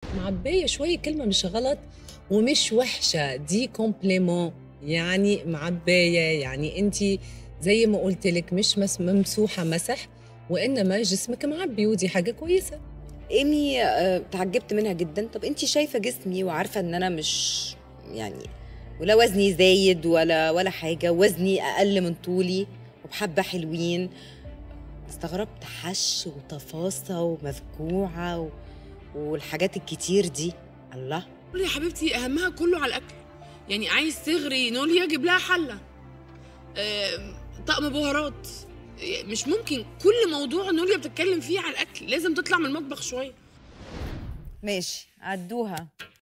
معبية شوي كلمة مش غلط ومش وحشة دي كومبليمون يعني معباية يعني أنت زي ما قلت لك مش مس- ممسوحة مسح وإنما جسمك معبي ودي حاجة كويسة ايمي آه، تعجبت منها جدا طب انت شايفه جسمي وعارفه ان انا مش يعني ولا وزني زايد ولا ولا حاجه وزني اقل من طولي وبحبه حلوين استغربت حش وتفاصه ومفجوعه و... والحاجات الكتير دي الله قولي يا حبيبتي اهمها كله على الاكل يعني عايز تغري نوليا جيب لها حله آم، طقم بهارات آه، مش ممكن كل موضوع نوليا بتتكلم فيه على الاكل لازم تطلع من المطبخ شويه ماشي عدوها